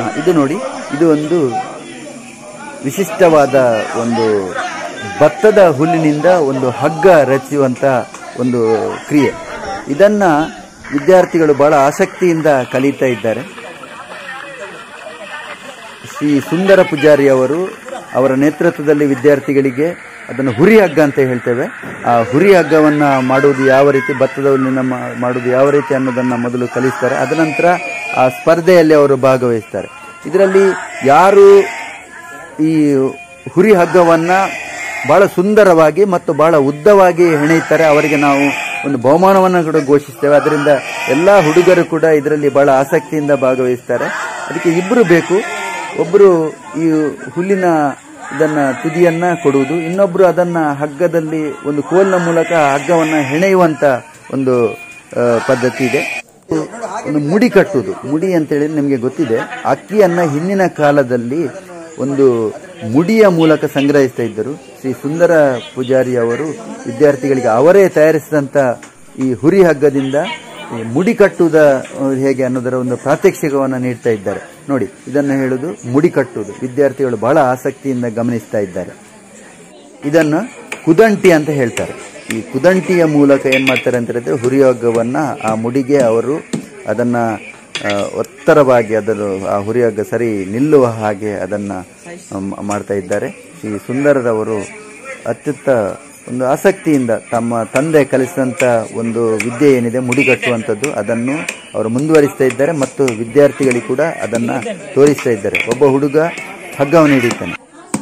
ಇದು ನೋಡಿ ಇದು ಒಂದು ವಿಶಿಷ್ಟವಾದ ಒಂದು ಭತ್ತದ ಹುಲ್ಲಿನಿಂದ ಒಂದು ಹಗ್ಗ ರಚಿಸುವಂತ ಒಂದು ಕ್ರಿಯೆ ಇದನ್ನ ವಿದ್ಯಾರ್ಥಿಗಳು ಬಹಳ ಆಸಕ್ತಿಯಿಂದ ಕಲಿತಾ ಇದ್ದಾರೆ ಶ್ರೀ ಸುಂದರ ಪೂಜಾರಿ ಅವರು ಅವರ ನೇತೃತ್ವದಲ್ಲಿ ವಿದ್ಯಾರ್ಥಿಗಳಿಗೆ ಅದನ್ನು ಹುರಿ ಹಗ್ಗ ಅಂತ ಹೇಳ್ತೇವೆ ಆ ಹುರಿ ಹಗ್ಗವನ್ನ ಮಾಡುವುದು ಯಾವ ರೀತಿ ಭತ್ತದ ಹುಲ್ಲಿನ ಮಾ- ಮಾಡುವುದು ಯಾವ ರೀತಿ ಅನ್ನೋದನ್ನ ಮೊದಲು ಕಲಿಸ್ತಾರೆ ಅದನಂತರ ಆ ಸ್ಪರ್ಧೆಯಲ್ಲಿ ಅವರು ಭಾಗವಹಿಸ್ತಾರೆ ಇದರಲ್ಲಿ ಯಾರು ಈ ಹುರಿ ಹಗ್ಗವನ್ನ ಬಹಳ ಸುಂದರವಾಗಿ ಮತ್ತು ಬಹಳ ಉದ್ದವಾಗಿ ಹೆಣೆಯುತ್ತಾರೆ ಅವರಿಗೆ ನಾವು ಒಂದು ಬಹುಮಾನವನ್ನು ಕೂಡ ಘೋಷಿಸ್ತೇವೆ ಅದರಿಂದ ಎಲ್ಲ ಹುಡುಗರು ಕೂಡ ಇದರಲ್ಲಿ ಬಹಳ ಆಸಕ್ತಿಯಿಂದ ಭಾಗವಹಿಸ್ತಾರೆ ಅದಕ್ಕೆ ಇಬ್ಬರು ಬೇಕು ಒಬ್ಬರು ಈ ಹುಲ್ಲಿನ ಇದನ್ನ ತುದಿಯನ್ನ ಕೊಡುವುದು ಇನ್ನೊಬ್ರು ಅದನ್ನ ಹಗ್ಗದಲ್ಲಿ ಒಂದು ಕೋಲ್ನ ಮೂಲಕ ಹಗ್ಗವನ್ನ ಹೆಣೆಯುವಂತ ಒಂದು ಆ, ಪದ್ಧತಿ ಇದೆ ಒಂದು ಮುಡಿ ಕಟ್ಟುವುದು ಮುಡಿ ಅಂತೇಳಿ ನಿಮಗೆ ಗೊತ್ತಿದೆ ಅಕ್ಕಿಯನ್ನ ಹಿಂದಿನ ಕಾಲದಲ್ಲಿ ಒಂದು ಮುಡಿಯ ಮೂಲಕ ಸಂಗ್ರಹಿಸ್ತಾ ಇದ್ದರು ಶ್ರೀ ಸುಂದರ ಪೂಜಾರಿ ಅವರು ವಿದ್ಯಾರ್ಥಿಗಳಿಗೆ ಅವರೇ ತಯಾರಿಸಿದಂತ ಈ ಹುರಿ ಹಗ್ಗದಿಂದ ಈ ಮುಡಿ ಕಟ್ಟುವುದ ಆ, ಹೇಗೆ ಅನ್ನೋದರ ಒಂದು ಪ್ರಾತ್ಯಕ್ಷಿಕವನ್ನು ನೀಡ್ತಾ ಇದ್ದಾರೆ ನೋಡಿ ಇದನ್ನು ಹೇಳುವುದು ಮುಡಿ ಕಟ್ಟುವುದು ವಿದ್ಯಾರ್ಥಿಗಳು ಬಹಳ ಆಸಕ್ತಿಯಿಂದ ಗಮನಿಸ್ತಾ ಇದ್ದಾರೆ ಇದನ್ನು ಕುದಂಟಿ ಅಂತ ಹೇಳ್ತಾರೆ ಈ ಕುದಂಟಿಯ ಮೂಲಕ ಏನ್ ಮಾಡ್ತಾರೆ ಅಂತ ಹೇಳಿದ್ರೆ ಹುರಿಹಗ್ಗವನ್ನ ಆ ಮುಡಿಗೆ ಅವರು ಅದನ್ನ ಆ, ಒತ್ತರವಾಗಿ ಅದನ್ನು ಆ ಹುರಿಹಗ್ಗ ಸರಿ ನಿಲ್ಲುವ ಹಾಗೆ ಅದನ್ನ ಮ್, ಮಾಡ್ತಾ ಇದ್ದಾರೆ ಈ ಸುಂದರರವರು ಅತ್ಯುತ್ತ ಒಂದು ಆಸಕ್ತಿಯಿಂದ ತಮ್ಮ ತಂದೆ ಕಲಿಸಿದಂತ ಒಂದು ವಿದ್ಯೆ ಏನಿದೆ ಮುಡಿ ಕಟ್ಟುವಂಥದ್ದು ಅದನ್ನು ಅವರು ಮುಂದುವರಿಸ್ತಾ ಇದ್ದಾರೆ ಮತ್ತು ವಿದ್ಯಾರ್ಥಿಗಳಿಗೆ ಕೂಡ ಅದನ್ನ ತೋರಿಸ್ತಾ ಇದ್ದಾರೆ ಒಬ್ಬ ಹುಡುಗ ಹಗ್ಗವನ್ನು ಹಿಡಿತಾನೆ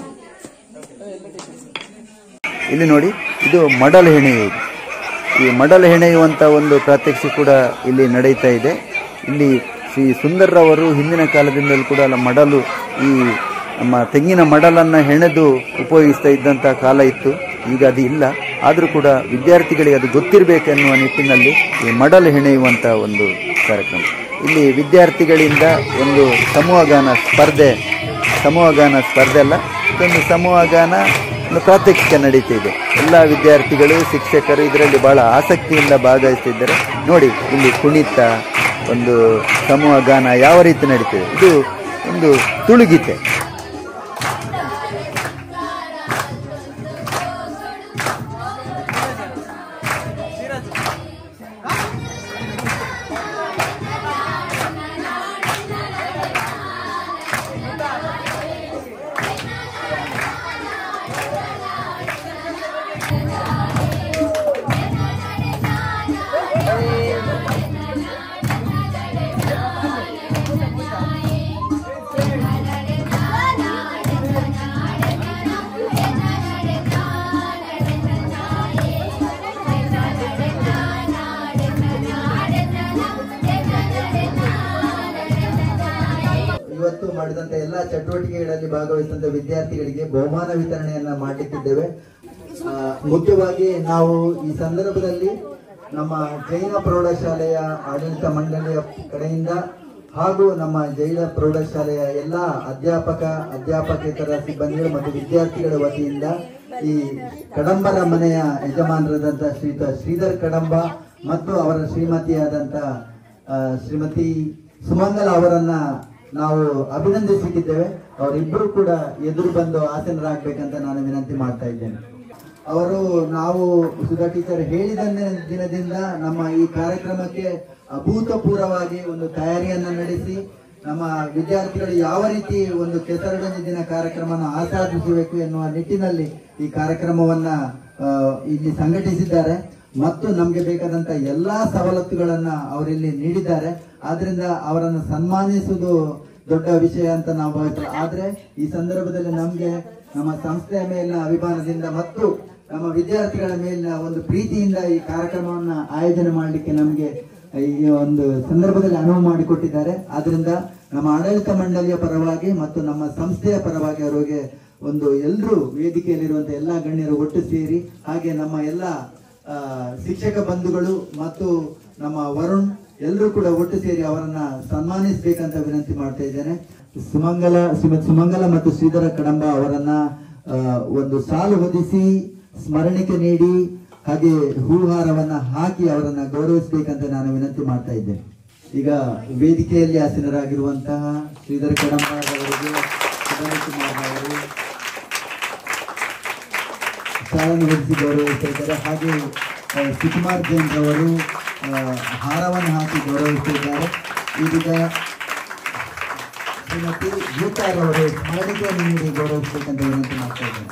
ಇಲ್ಲಿ ನೋಡಿ ಇದು ಮಡಲು ಹೆಣೆಯುವುದು ಈ ಮಡಲು ಹೆಣೆಯುವಂತ ಒಂದು ಪ್ರಾತ್ಯಕ್ಷಿಕೆ ಕೂಡ ಇಲ್ಲಿ ನಡೆಯುತ್ತಾ ಇದೆ ಇಲ್ಲಿ ಶ್ರೀ ಸುಂದರ್ರವರು ಹಿಂದಿನ ಕಾಲದಿಂದಲೂ ಕೂಡ ಅಲ್ಲ ಮಡಲು ಈ ನಮ್ಮ ತೆಂಗಿನ ಮಡಲನ್ನ ಹೆಣೆದು ಉಪಯೋಗಿಸ್ತಾ ಇದ್ದಂತ ಕಾಲ ಇತ್ತು ಈಗ ಅದು ಇಲ್ಲ ಆದರೂ ಕೂಡ ವಿದ್ಯಾರ್ಥಿಗಳಿಗೆ ಅದು ಗೊತ್ತಿರಬೇಕೆನ್ನುವ ನಿಟ್ಟಿನಲ್ಲಿ ಈ ಮಡಲು ಹೆಣೆಯುವಂತ ಒಂದು ಕಾರ್ಯಕ್ರಮ ಇಲ್ಲಿ ವಿದ್ಯಾರ್ಥಿಗಳಿಂದ ಒಂದು ಸಮೂಹಗಾನ ಸ್ಪರ್ಧೆ ಸಮೂಹಗಾನ ಸ್ಪರ್ಧೆ ಅಲ್ಲ ಇದೊಂದು ಸಮೂಹಗಾನ ಒಂದು ಪ್ರಾತ್ಯಕ್ಷಿಕೆ ನಡೀತಿದೆ ಎಲ್ಲ ವಿದ್ಯಾರ್ಥಿಗಳು ಶಿಕ್ಷಕರು ಇದರಲ್ಲಿ ಬಹಳ ಆಸಕ್ತಿಯಿಂದ ಭಾಗವಹಿಸ್ತಿದ್ದಾರೆ ನೋಡಿ ಇಲ್ಲಿ ಕುಣಿತ ಒಂದು ಸಮೂಹ ಗಾನ ಯಾವ ರೀತಿ ನಡೀತಿದೆ ಇದು ಒಂದು ತುಳುಗೀತೆ ಇವತ್ತು ಮಾಡಿದಂತ ಎಲ್ಲಾ ಚಟುವಟಿಕೆಗಳಲ್ಲಿ ಭಾಗವಹಿಸಿದಂತ ವಿದ್ಯಾರ್ಥಿಗಳಿಗೆ ಬಹುಮಾನ ವಿತರಣೆಯನ್ನ ಮಾಡಲಿಕ್ಕಿದ್ದೇವೆ ಆ, ಮುಖ್ಯವಾಗಿ ನಾವು ಈ ಸಂದರ್ಭದಲ್ಲಿ ನಮ್ಮ ಜೈನ ಪ್ರೌಢಶಾಲೆಯ ಆಡಳಿತ ಮಂಡಳಿಯ ಕಡೆಯಿಂದ ಹಾಗೂ ನಮ್ಮ ಜೈನ ಪ್ರೌಢಶಾಲೆಯ ಎಲ್ಲಾ ಅಧ್ಯಾಪಕ ಅಧ್ಯಾಪಕೇತರ ಸಿಬ್ಬಂದಿಗಳು ಮತ್ತು ವಿದ್ಯಾರ್ಥಿಗಳ ವತಿಯಿಂದ ಈ ಕಡಂಬರ ಮನೆಯ ಯಜಮಾನರಾದಂತ ಶ್ರೀಯುತ ಶ್ರೀಧರ್ ಕಡಂಬ ಮತ್ತು ಅವರ ಶ್ರೀಮತಿಯಾದಂತ ಆ, ಶ್ರೀಮತಿ ಸುಮಂಗಲ ಅವರನ್ನ ನಾವು ಅಭಿನಂದಿಸಿದ್ದೇವೆ ಅವರಿಬ್ಬರು ಕೂಡ ಎದುರು ಬಂದು ಆಸನರಾಗಬೇಕಂತ ನಾನು ವಿನಂತಿ ಮಾಡ್ತಾ ಇದ್ದೇನೆ ಅವರು ನಾವು ಸುಧಾ ಟೀಚರ್ ಹೇಳಿದ ದಿನದಿಂದ ನಮ್ಮ ಈ ಕಾರ್ಯಕ್ರಮಕ್ಕೆ ಅಭೂತಪೂರ್ವವಾಗಿ ಒಂದು ತಯಾರಿಯನ್ನ ನಡೆಸಿ ನಮ್ಮ ವಿದ್ಯಾರ್ಥಿಗಳು ಯಾವ ರೀತಿ ಒಂದು ಕೆಸರಡನೇ ದಿನ ಕಾರ್ಯಕ್ರಮವನ್ನು ಆಸ್ವಾದಿಸಬೇಕು ಎನ್ನುವ ನಿಟ್ಟಿನಲ್ಲಿ ಈ ಕಾರ್ಯಕ್ರಮವನ್ನ ಆ, ಇಲ್ಲಿ ಸಂಘಟಿಸಿದ್ದಾರೆ ಮತ್ತು ನಮಗೆ ಬೇಕಾದಂತ ಎಲ್ಲಾ ಸವಲತ್ತುಗಳನ್ನ ಅವರಿಲ್ಲಿ ನೀಡಿದ್ದಾರೆ ಆದ್ರಿಂದ ಅವರನ್ನು ಸನ್ಮಾನಿಸುವುದು ದೊಡ್ಡ ವಿಷಯ ಅಂತ ನಾವು ಭಾವಿಸ್ತೇವೆ ಆದ್ರೆ ಈ ಸಂದರ್ಭದಲ್ಲಿ ನಮ್ಗೆ ನಮ್ಮ ಸಂಸ್ಥೆಯ ಮೇಲಿನ ಅಭಿಮಾನದಿಂದ ಮತ್ತು ನಮ್ಮ ವಿದ್ಯಾರ್ಥಿಗಳ ಮೇಲಿನ ಒಂದು ಪ್ರೀತಿಯಿಂದ ಈ ಕಾರ್ಯಕ್ರಮವನ್ನ ಆಯೋಜನೆ ಮಾಡಲಿಕ್ಕೆ ನಮ್ಗೆ ಈ ಒಂದು ಸಂದರ್ಭದಲ್ಲಿ ಅನುವು ಮಾಡಿಕೊಟ್ಟಿದ್ದಾರೆ ಆದ್ರಿಂದ ನಮ್ಮ ಆಡಳಿತ ಮಂಡಳಿಯ ಪರವಾಗಿ ಮತ್ತು ನಮ್ಮ ಸಂಸ್ಥೆಯ ಪರವಾಗಿ ಅವರಿಗೆ ಒಂದು ಎಲ್ಲರೂ ವೇದಿಕೆಯಲ್ಲಿರುವಂತಹ ಎಲ್ಲಾ ಗಣ್ಯರು ಒಟ್ಟು ಸೇರಿ ಹಾಗೆ ನಮ್ಮ ಎಲ್ಲ ಆ, ಶಿಕ್ಷಕ ಬಂಧುಗಳು ಮತ್ತು ನಮ್ಮ ವರುಣ್ ಎಲ್ಲರೂ ಕೂಡ ಒಟ್ಟು ಸೇರಿ ಅವರನ್ನ ಸನ್ಮಾನಿಸಬೇಕಂತ ವಿನಂತಿ ಮಾಡ್ತಾ ಇದ್ದೇನೆ ಸುಮಂಗಲ ಶ್ರೀಮತಿ ಸುಮಂಗಲ ಮತ್ತು ಶ್ರೀಧರ ಕಡಂಬ ಅವರನ್ನ ಆ, ಒಂದು ಸಾಲು ಹೊದಿಸಿ ಸ್ಮರಣಿಕೆ ನೀಡಿ ಹಾಗೆ ಹೂಹಾರವನ್ನ ಹಾಕಿ ಅವರನ್ನ ಗೌರವಿಸಬೇಕಂತ ನಾನು ವಿನಂತಿ ಮಾಡ್ತಾ ಇದ್ದೇನೆ ಈಗ ವೇದಿಕೆಯಲ್ಲಿ ಆಸೀನರಾಗಿರುವಂತಹ ಶ್ರೀಧರ ಕಡಂಬಾರ್ ಅವರಿಗೆ ಸುಧಾರಕುಮಾರ್ ಅವರು ಶಾಲೆಯನ್ನು ಹೊರಿಸಿ ಗೌರವಿಸ್ತಾ ಇದ್ದಾರೆ ಹಾಗೆ ಆ, ಸುಕುಮಾರ್ ಜೈನ್ ಅವರು ಆ, ಹಾರವನ್ನು ಹಾಕಿ ಗೌರವಿಸ್ತಾ ಇದ್ದಾರೆ ಇದೀಗ ಶ್ರೀಮತಿ ಗೀತಾರವರು ಸ್ಮರಣಿಕೆಯನ್ನು ನೀಡಿ ಗೌರವಿಸಬೇಕಂತ ವಿನಂತಿ ಮಾಡ್ತಾ ಇದ್ದಾರೆ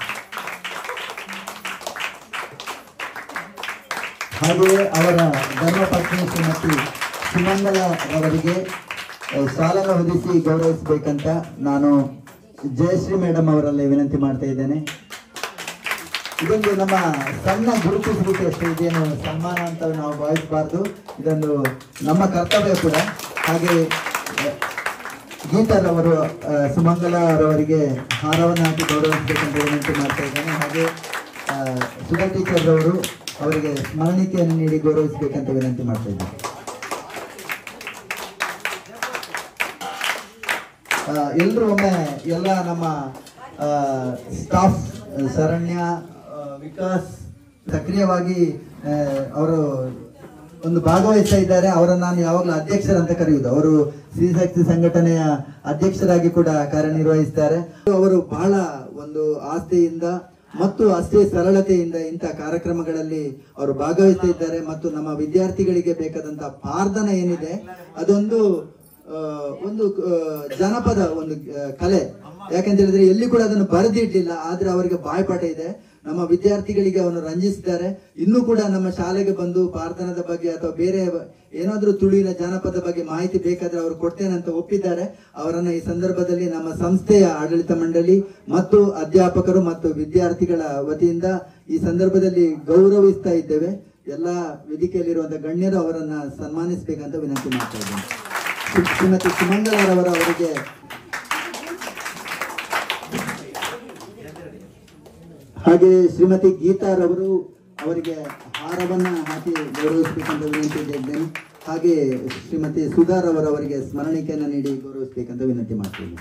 ಹಾಗೆಯೇ ಅವರ ಧರ್ಮಪತ್ನಿ ಶ್ರೀಮತಿ ಸುಮಂಗಲ ಅವರಿಗೆ ಆ, ಶಾಲನ್ನು ಹೊದಿಸಿ ಗೌರವಿಸಬೇಕಂತ ನಾನು ಜಯಶ್ರೀ ಮೇಡಮ್ ಅವರಲ್ಲಿ ವಿನಂತಿ ಮಾಡ್ತಾ ಇದ್ದೇನೆ ಇದೊಂದು ನಮ್ಮ ಸಣ್ಣ ಗುರುತಿಸುವಿಕೆ ಅಷ್ಟೇ ಇದೇನು ಸನ್ಮಾನ ಅಂತ ನಾವು ಭಾವಿಸಬಾರ್ದು ಇದೊಂದು ನಮ್ಮ ಕರ್ತವ್ಯ ಕೂಡ ಹಾಗೆ ಆ, ಗೀತಾರವರು ಆ, ಸುಮಂಗಲರವರಿಗೆ ಹಾರವನ್ನು ಹಾಕಿ ಗೌರವಿಸಬೇಕಂತ ವಿನಂತಿ ಮಾಡ್ತಾ ಇದ್ದೇನೆ ಹಾಗೆ ಆ, ಸುಧಾ ಟೀಚರ್ ಅವರು ಅವರಿಗೆ ಸ್ಮರಣಿಕೆಯನ್ನು ನೀಡಿ ಗೌರವಿಸಬೇಕಂತ ವಿನಂತಿ ಮಾಡ್ತಾ ಇದ್ದೇನೆ ಎಲ್ಲರೂ ಒಮ್ಮೆ ಎಲ್ಲ ನಮ್ಮ ಸ್ಟಾಫ್ ಶರಣ್ಯ ಆ, ವಿಕಾಸ್ ಸಕ್ರಿಯವಾಗಿ ಆ, ಅವರು ಒಂದು ಭಾಗವಹಿಸ್ತಾ ಇದ್ದಾರೆ ಅವರನ್ನು ನಾನು ಯಾವಾಗಲೂ ಅಧ್ಯಕ್ಷರಂತ ಕರೆಯುವುದು ಅವರು ಸ್ತ್ರೀಶಕ್ತಿ ಸಂಘಟನೆಯ ಅಧ್ಯಕ್ಷರಾಗಿ ಕೂಡ ಕಾರ್ಯನಿರ್ವಹಿಸ್ತಾರೆ ಅವರು ಬಹಳ ಒಂದು ಆಸ್ತಿಯಿಂದ ಮತ್ತು ಅಷ್ಟೇ ಸರಳತೆಯಿಂದ ಇಂಥ ಕಾರ್ಯಕ್ರಮಗಳಲ್ಲಿ ಅವರು ಭಾಗವಹಿಸ್ತಾ ಇದ್ದಾರೆ ಮತ್ತು ನಮ್ಮ ವಿದ್ಯಾರ್ಥಿಗಳಿಗೆ ಬೇಕಾದಂತ ಪಾರ್ಧನ ಏನಿದೆ ಅದೊಂದು ಆ, ಒಂದು ಆ, ಜನಪದ ಒಂದು ಆ, ಕಲೆ ಯಾಕಂತ ಹೇಳಿದ್ರೆ ಎಲ್ಲಿ ಕೂಡ ಅದನ್ನು ಬರೆದಿಡ್ಲಿಲ್ಲ ಆದ್ರೆ ಅವರಿಗೆ ಬಾಯ್ಪಾಠ ಇದೆ ನಮ್ಮ ವಿದ್ಯಾರ್ಥಿಗಳಿಗೆ ಅವನು ರಂಜಿಸಿದ್ದಾರೆ ಇನ್ನೂ ಕೂಡ ನಮ್ಮ ಶಾಲೆಗೆ ಬಂದು ಪಾರ್ಥನದ ಬಗ್ಗೆ ಅಥವಾ ಬೇರೆ ಏನಾದ್ರೂ ತುಳುವಿನ ಜಾನಪದ ಬಗ್ಗೆ ಮಾಹಿತಿ ಬೇಕಾದ್ರೆ ಅವರು ಕೊಡ್ತೇನೆ ಅಂತ ಒಪ್ಪಿದ್ದಾರೆ ಅವರನ್ನ ಈ ಸಂದರ್ಭದಲ್ಲಿ ನಮ್ಮ ಸಂಸ್ಥೆಯ ಆಡಳಿತ ಮಂಡಳಿ ಮತ್ತು ಅಧ್ಯಾಪಕರು ಮತ್ತು ವಿದ್ಯಾರ್ಥಿಗಳ ವತಿಯಿಂದ ಈ ಸಂದರ್ಭದಲ್ಲಿ ಗೌರವಿಸ್ತಾ ಇದ್ದೇವೆ ಎಲ್ಲ ವೇದಿಕೆಯಲ್ಲಿರುವಂತಹ ಗಣ್ಯರು ಅವರನ್ನ ಸನ್ಮಾನಿಸಬೇಕಂತ ವಿನಂತಿ ಮಾಡ್ತಾ ಇದ್ದೇನೆ ಶ್ರೀ- ಶ್ರೀಮತಿ ಸುಮಂಗಲರವರ ಅವರಿಗೆ ಹಾಗೆ ಶ್ರೀಮತಿ ಗೀತಾರವರು ಅವರಿಗೆ ಹಾರವನ್ನ ಹಾಕಿ ಗೌರವಿಸಬೇಕಂತ ವಿನಂತಿ ಇದ್ದೇನೆ ಹಾಗೆ ಶ್ರೀಮತಿ ಸುಧಾರ್ ಅವರು ಅವರಿಗೆ ಸ್ಮರಣಿಕೆಯನ್ನು ನೀಡಿ ಗೌರವಿಸಬೇಕಂತ ವಿನಂತಿ ಮಾಡ್ತೀನಿ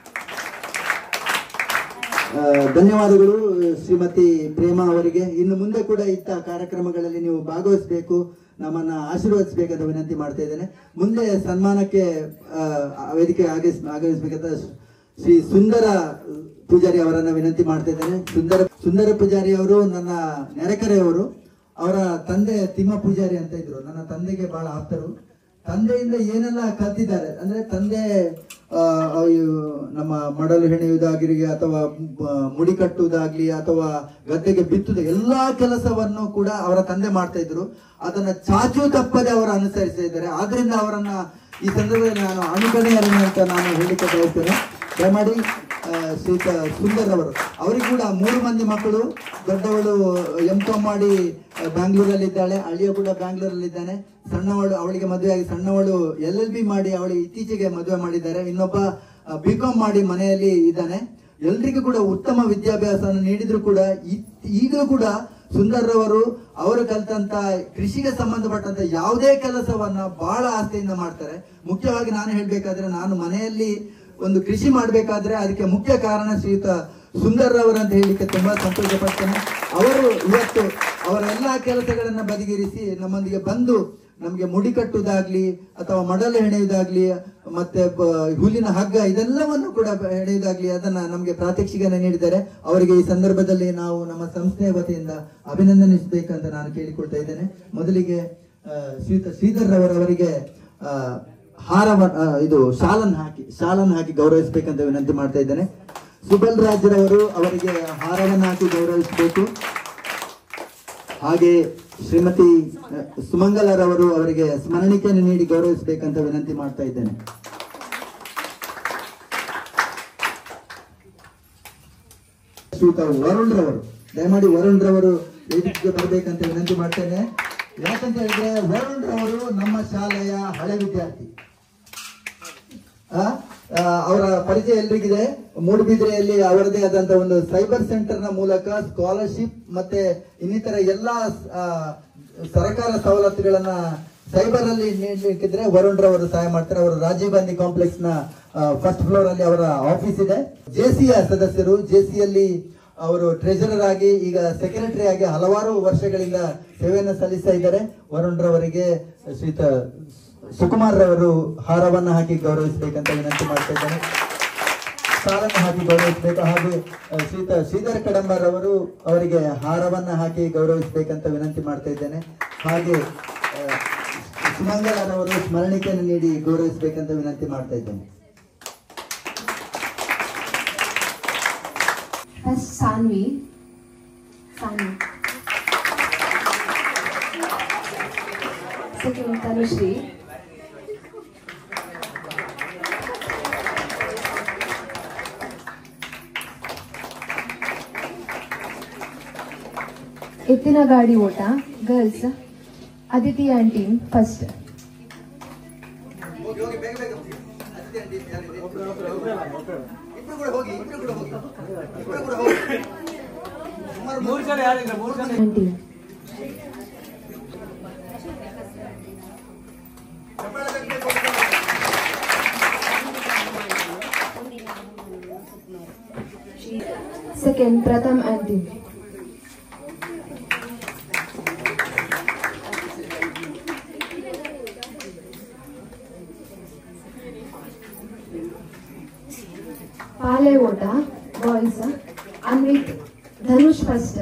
ಆ, ಧನ್ಯವಾದಗಳು ಶ್ರೀಮತಿ ಪ್ರೇಮಾ ಅವರಿಗೆ ಇನ್ನು ಮುಂದೆ ಕೂಡ ಇಂಥ ಕಾರ್ಯಕ್ರಮಗಳಲ್ಲಿ ನೀವು ಭಾಗವಹಿಸಬೇಕು ನಮ್ಮನ್ನ ಆಶೀರ್ವದಿಸಬೇಕಂತ ವಿನಂತಿ ಮಾಡ್ತಾ ಇದ್ದೇನೆ ಮುಂದೆ ಸನ್ಮಾನಕ್ಕೆ ಆ, ಆ ವೇದಿಕೆ ಆಗಮಿಸ್ ಆಗಮಿಸಬೇಕಂತ ಶ್ರೀ ಸುಂದರ ಪೂಜಾರಿ ಅವರನ್ನ ವಿನಂತಿ ಮಾಡ್ತಾ ಇದ್ದೇನೆ ಸುಂದರ ಸುಂದರ ಪೂಜಾರಿ ಅವರು ನನ್ನ ನೆರೆಕರೆಯವರು ಅವರ ತಂದೆ ತಿಮ್ಮ ಪೂಜಾರಿ ಅಂತ ಇದ್ರು ನನ್ನ ತಂದೆಗೆ ಬಹಳ ಆಪ್ತರು ತಂದೆಯಿಂದ ಏನೆಲ್ಲ ಕಲ್ತಿದ್ದಾರೆ ಅಂದ್ರೆ ತಂದೆ ಆ, ಅಯ್ಯೋ, ನಮ್ಮ ಮಡಲು ಹೆಣೆಯುವುದಾಗಿರಲಿ ಅಥವಾ ಬ- ಮುಡಿ ಕಟ್ಟುವುದಾಗ್ಲಿ ಅಥವಾ ಗದ್ದೆಗೆ ಬಿತ್ತುದ ಎಲ್ಲಾ ಕೆಲಸವನ್ನು ಕೂಡ ಅವರ ತಂದೆ ಮಾಡ್ತಾ ಇದ್ರು ಅದನ್ನ ಚಾಚು ತಪ್ಪದೆ ಅವರು ಅನುಸರಿಸ್ತಾ ಇದ್ದಾರೆ ಆದ್ರಿಂದ ಅವರನ್ನ ಈ ಸಂದರ್ಭದಲ್ಲಿ ನಾನು ಅನುಕರಣೀಯರನ್ನು ಅಂತ ನಾನು ಹೇಳಿಕೆ ಬಯಸ್ತೇನೆ ದಯಮಾಡಿ ಆ, ಶ್ರೀತ ಸುಂದರ್ ಅವರು ಅವರಿಗೆ ಕೂಡ ಮೂರು ಮಂದಿ ಮಕ್ಕಳು ದೊಡ್ಡವಳು ಎಂ ಕಾಮ್ ಮಾಡಿ ಬ್ಯಾಂಗ್ಳೂರಲ್ಲಿ ಇದ್ದಾಳೆ ಅಳಿಯ ಕೂಡ ಬ್ಯಾಂಗ್ಳೂರಲ್ಲಿ ಇದ್ದಾನೆ ಸಣ್ಣವಳು ಅವಳಿಗೆ ಮದುವೆ ಆಗಿ ಸಣ್ಣವಳು ಎಲ್ ಎಲ್ ಬಿ ಮಾಡಿ ಅವಳಿಗೆ ಇತ್ತೀಚೆಗೆ ಮದುವೆ ಮಾಡಿದ್ದಾರೆ ಇನ್ನೊಬ್ಬ ಬಿ ಕಾಮ್ ಮಾಡಿ ಮನೆಯಲ್ಲಿ ಇದ್ದಾನೆ ಎಲ್ರಿಗೂ ಕೂಡ ಉತ್ತಮ ವಿದ್ಯಾಭ್ಯಾಸವನ್ನು ನೀಡಿದ್ರು ಕೂಡ ಇತ್- ಈಗಲೂ ಕೂಡ ಸುಂದರ್ರವರು ಅವರು ಕಲ್ತಂತ ಕೃಷಿಗೆ ಸಂಬಂಧಪಟ್ಟಂತ ಯಾವುದೇ ಕೆಲಸವನ್ನ ಬಹಳ ಆಸೆಯಿಂದ ಮಾಡ್ತಾರೆ ಮುಖ್ಯವಾಗಿ ನಾನು ಹೇಳ್ಬೇಕಾದ್ರೆ ನಾನು ಮನೆಯಲ್ಲಿ ಒಂದು ಕೃಷಿ ಮಾಡಬೇಕಾದ್ರೆ ಅದಕ್ಕೆ ಮುಖ್ಯ ಕಾರಣ ಶ್ರೀಯುತ ಸುಂದರ್ ಅವರು ಅಂತ ಹೇಳಲಿಕ್ಕೆ ತುಂಬಾ ಸಂತೋಷ ಪಡ್ತೇನೆ ಅವರು ಇವತ್ತು ಅವರ ಎಲ್ಲಾ ಕೆಲಸಗಳನ್ನ ಬದಿಗಿರಿಸಿ ನಮ್ಮೊಂದಿಗೆ ಬಂದು ನಮಗೆ ಮುಡಿ ಕಟ್ಟುವುದಾಗ್ಲಿ ಅಥವಾ ಮಡಲು ಹೆಣೆಯುವುದಾಗ್ಲಿ ಮತ್ತೆ ಬ- ಹುಲ್ಲಿನ ಹಗ್ಗ ಇದೆಲ್ಲವನ್ನು ಕೂಡ ಬ- ಹೆಣೆಯುವುದಾಗ್ಲಿ ಅದನ್ನ ನಮಗೆ ಪ್ರಾತ್ಯಕ್ಷಿಕನ ನೀಡಿದ್ದಾರೆ ಅವರಿಗೆ ಈ ಸಂದರ್ಭದಲ್ಲಿ ನಾವು ನಮ್ಮ ಸಂಸ್ಥೆಯ ವತಿಯಿಂದ ಅಭಿನಂದನಿಸಬೇಕಂತ ನಾನು ಕೇಳಿಕೊಳ್ತಾ ಇದ್ದೇನೆ ಮೊದಲಿಗೆ ಆ, ಶ್ರೀಯುತ ಶ್ರೀಧರ್ ರವರವರಿಗೆ ಆ, ಹಾರವ ಆ, ಇದು ಶಾಲನ್ ಹಾಕಿ ಶಾಲನ್ ಹಾಕಿ ಗೌರವಿಸಬೇಕಂತ ವಿನಂತಿ ಮಾಡ್ತಾ ಇದ್ದೇನೆ ಸುಬಲ್ ರಾಜ್ರವರು ಅವರಿಗೆ ಹಾರವನ್ನು ಹಾಕಿ ಗೌರವಿಸಬೇಕು ಹಾಗೆ ಶ್ರೀಮತಿ ಅ, ಸುಮಂಗಲರವರು ಅವರಿಗೆ ಸ್ಮರಣಿಕೆಯನ್ನು ನೀಡಿ ಗೌರವಿಸಬೇಕಂತ ವಿನಂತಿ ಮಾಡ್ತಾ ಇದ್ದೇನೆ ಶ್ರೀಯುತ ವರುಣ್ ರವರು ದಯಮಾಡಿ ವರುಣ್ ರವರು ವೇದಿಕೆಗೆ ಬರಬೇಕಂತ ವಿನಂತಿ ಮಾಡ್ತೇನೆ ಯಾಕಂತ ಹೇಳಿದ್ರೆ ವರುಣ್ ರವರು ನಮ್ಮ ಶಾಲೆಯ ಹಳೆ ವಿದ್ಯಾರ್ಥಿ ಆ, ಆ, ಅವರ ಪರಿಚಯ ಎಲ್ರಿಗಿದೆ ಮೂಡುಬಿದ್ರೆಯಲ್ಲಿ ಅವರದೇ ಆದಂತ ಒಂದು ಸೈಬರ್ ಸೆಂಟರ್ ನ ಮೂಲಕ ಸ್ಕಾಲರ್ಶಿಪ್ ಮತ್ತೆ ಇನ್ನಿತರ ಎಲ್ಲಾ ಆ, ಸರ್ಕಾರ ಸವಲತ್ತುಗಳನ್ನ ಸೈಬರ್ ಅಲ್ಲಿ ನೀಡಲಿಕ್ಕಿದ್ರೆ ವರುಣ್ ರವರು ಸಹಾಯ ಮಾಡ್ತಾರೆ ಅವರು ರಾಜೀವ್ ಗಾಂಧಿ ಕಾಂಪ್ಲೆಕ್ಸ್ ನ ಫಸ್ಟ್ ಫ್ಲೋರ್ ಅಲ್ಲಿ ಅವರ ಆಫೀಸ್ ಇದೆ ಜೆಸಿಯ ಸದಸ್ಯರು ಜೆಸಿಯಲ್ಲಿ ಅವರು ಟ್ರೆಜರರ್ ಆಗಿ ಈಗ ಸೆಕ್ರೆಟರಿ ಆಗಿ ಹಲವಾರು ವರ್ಷಗಳಿಂದ ಸೇವೆಯನ್ನು ಸಲ್ಲಿಸ್ತಾ ಇದ್ದಾರೆ ವರುಣ್ ರವರಿಗೆ ಶ್ರೀತ ಸುಕುಮಾರ್ ರವರು ಹಾರವನ್ನು ಹಾಕಿ ಗೌರವಿಸಬೇಕಂತ ವಿನಂತಿ ಮಾಡ್ತಾ ಇದ್ದೇನೆ ಸಾಲನ್ನು ಹಾಕಿ ಗೌರವಿಸಬೇಕು ಹಾಗೂ ಆ, ಶ್ರೀತ ಶ್ರೀಧರ ಕಡಂಬರ್ ಅವರು ಅವರಿಗೆ ಹಾರವನ್ನ ಹಾಕಿ ಗೌರವಿಸಬೇಕಂತ ವಿನಂತಿ ಮಾಡ್ತಾ ಇದ್ದೇನೆ ಹಾಗೆ ಆ, ಸುಮಂಗಲರವರು ಸ್ಮರಣಿಕೆಯನ್ನು ನೀಡಿ ಗೌರವಿಸಬೇಕಂತ ವಿನಂತಿ ಮಾಡ್ತಾ ಇದ್ದೇನೆ First, Sanvi. Sanvi. Second, Tanushri. ಎತ್ತಿನ ಗಾಡಿ ಓಟ girls Aditi and team first ಮೂರು ಜನ ಯಾರಿಲ್ಲ ಮೂರು ಜನ and team Second, Pratham and team. ಪಾಲೆ ಓಟ ಬಾಯ್ಸ್ ಅನ್ವಿತ್ ಧನುಷ್ ಫಸ್ಟ್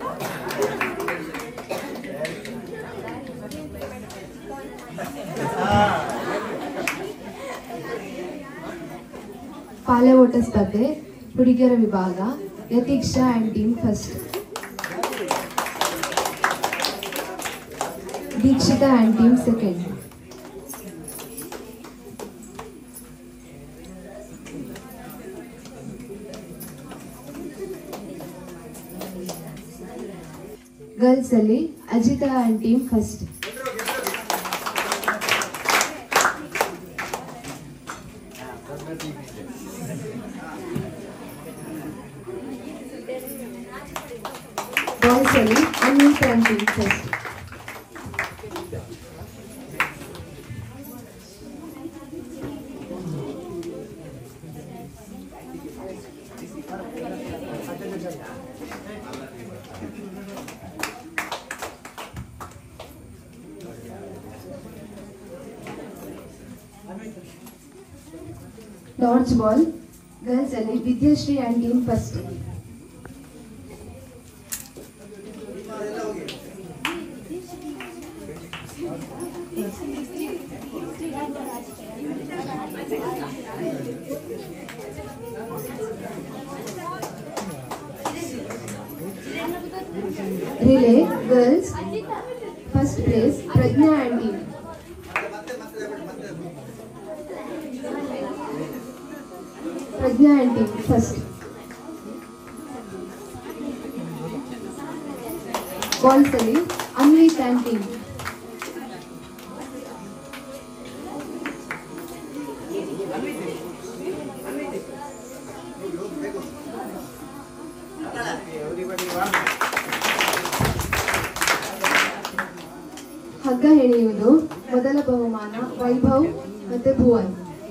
ಪಾಲೆ ಓಟ ಸ್ಪರ್ಧೆ ಹುಡುಗಿಯರ ವಿಭಾಗ Yatheeksha and team first Dikshita and team second girls ಅಲ್ಲಿ Ajitha and team first boys ಅಲ್ಲಿ Anvith and team first dodge ball girls ಅಲ್ಲಿ Vidyashree and team first relay girls first place Prajna and team Prajna and team first balls ಅಲ್ಲಿ Anvith and team ಹಗ್ಗ ಹೆಣೆಯುವುದು ಮೊದಲ ಬಹುಮಾನ ವೈಭವ್ ಮತ್ತೆ ಭುವನ್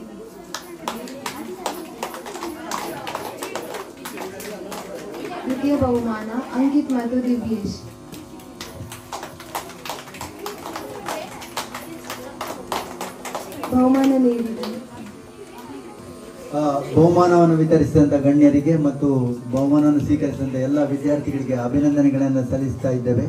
ದ್ವಿತೀಯ ಬಹುಮಾನ ಅಂಕಿತ್ ಮತ್ತು ದಿವ್ಯೇಶ್ ಬಹುಮಾನ ನೀಡಿದರು ಆ, ಬಹುಮಾನವನ್ನು ವಿತರಿಸಿದಂತ ಗಣ್ಯರಿಗೆ ಮತ್ತು ಬಹುಮಾನವನ್ನು ಸ್ವೀಕರಿಸಿದಂತ ಎಲ್ಲ ವಿದ್ಯಾರ್ಥಿಗಳಿಗೆ ಅಭಿನಂದನೆಗಳನ್ನು ಸಲ್ಲಿಸ್ತಾ ಇದ್ದೇವೆ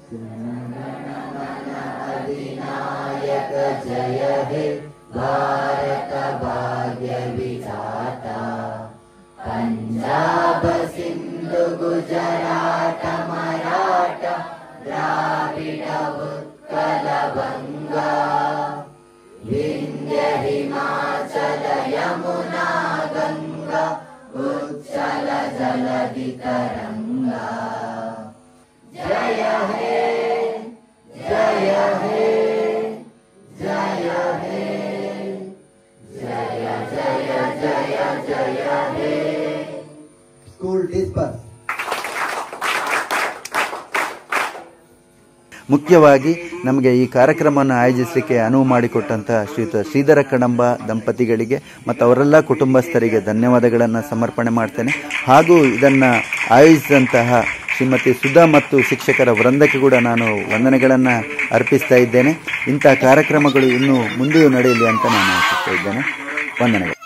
ಸ್ಕೂಲ್ ಡಿಸ್ಪರ್ಸ್ ಮುಖ್ಯವಾಗಿ ನಮಗೆ ಈ ಕಾರ್ಯಕ್ರಮವನ್ನು ಆಯೋಜಿಸಲಿಕ್ಕೆ ಅನುವು ಮಾಡಿಕೊಟ್ಟಂತಹ ಶ್ರೀಯುತ ಶ್ರೀಧರ ಕಣಂಬ ದಂಪತಿಗಳಿಗೆ ಮತ್ತು ಅವರೆಲ್ಲ ಕುಟುಂಬಸ್ಥರಿಗೆ ಧನ್ಯವಾದಗಳನ್ನು ಸಮರ್ಪಣೆ ಮಾಡ್ತೇನೆ ಹಾಗೂ ಇದನ್ನು ಆಯೋಜಿಸಿದಂತಹ ಶ್ರೀಮತಿ ಸುಧಾ ಮತ್ತು ಶಿಕ್ಷಕರ ವೃಂದಕ್ಕೆ ಕೂಡ ನಾನು ವಂದನೆಗಳನ್ನು ಅರ್ಪಿಸ್ತಾ ಇದ್ದೇನೆ ಇಂಥ ಕಾರ್ಯಕ್ರಮಗಳು ಇನ್ನೂ ಮುಂದೆಯೂ ನಡೆಯಲಿ ಅಂತ ನಾನು ಆಶಿಸ್ತಾ ಇದ್ದೇನೆ ವಂದನೆಗಳು